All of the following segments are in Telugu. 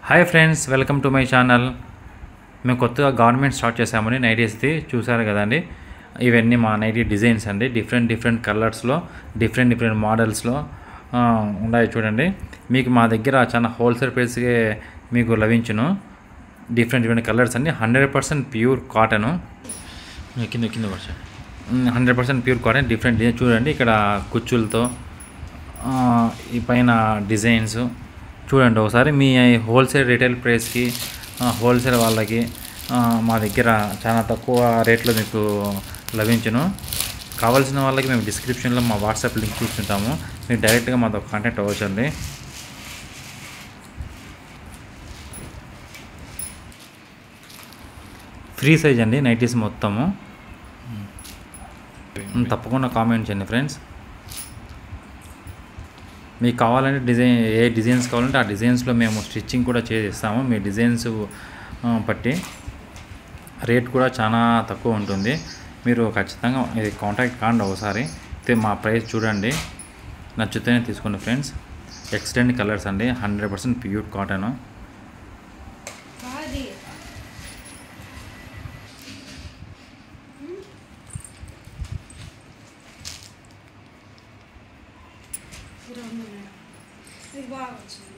hi friends welcome to my channel మేము కొత్తగా గవర్నమెంట్ స్టార్ట్ చేసామని నైటీస్ది చూసారు కదండి ఇవన్నీ మా నైటీ డిజైన్స్ అండి డిఫరెంట్ డిఫరెంట్ కలర్స్లో డిఫరెంట్ డిఫరెంట్ మోడల్స్లో ఉన్నాయి చూడండి మీకు మా దగ్గర చాలా హోల్సేల్ ప్రైస్కే మీకు లభించును డిఫరెంట్ డిఫరెంట్ కలర్స్ అండి హండ్రెడ్ పర్సెంట్ ప్యూర్ కాటను కింద కింద వర్షం hundred percent pure cotton different design చూడండి ఇక్కడ కుచ్చులతో ఆ, ఈ పైన డిజైన్స్ చూడండి ఒకసారి మీ హోల్సేల్ రిటైల్ ప్రైస్కి హోల్సేల్ వాళ్ళకి ఆ, మా దగ్గర చాలా తక్కువ రేట్లో మీకు లభించును కావాల్సిన వాళ్ళకి మేము డిస్క్రిప్షన్లో మా వాట్సాప్ లింక్ ఇస్తుంటాము మీరు డైరెక్ట్గా మాతో కాంటాక్ట్ అవ్వచ్చండి ఫ్రీ సైజ్ అండి నైటీస్ మొత్తము ఉమ్, తప్పకుండా కామెంట్ చేయండి ఫ్రెండ్స్ మీకు కావాలంటే డిజైన్ ఏ డిజైన్స్ కావాలంటే ఆ డిజైన్స్లో మేము స్టిచ్చింగ్ కూడా చేసిస్తాము మీ డిజైన్స్ ఆ, బట్టి రేట్ కూడా చాలా తక్కువ ఉంటుంది మీరు ఖచ్చితంగా ఇది కాంటాక్ట్ కాండి ఒకసారి అయితే మా ప్రైస్ చూడండి నచ్చితేనే తీసుకోండి ఫ్రెండ్స్ ఎక్సలెంట్ కలర్స్ అండి హండ్రెడ్ పర్సెంట్ ప్యూర్ కాటన్ కాది ఇరవై ఉన్నాయి ఇది బాగా వచ్చింది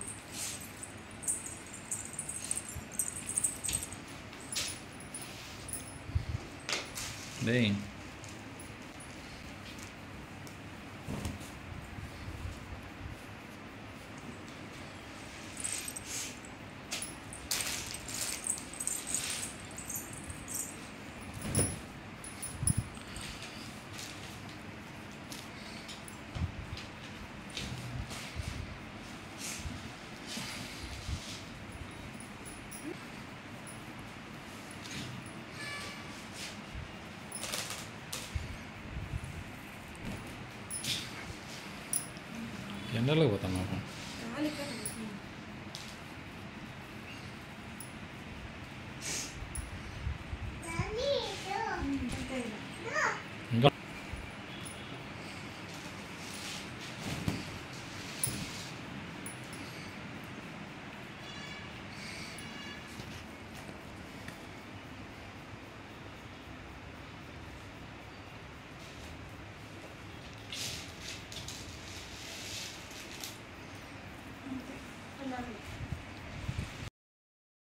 ఎండలో పోతాం మాకు కాలి కదా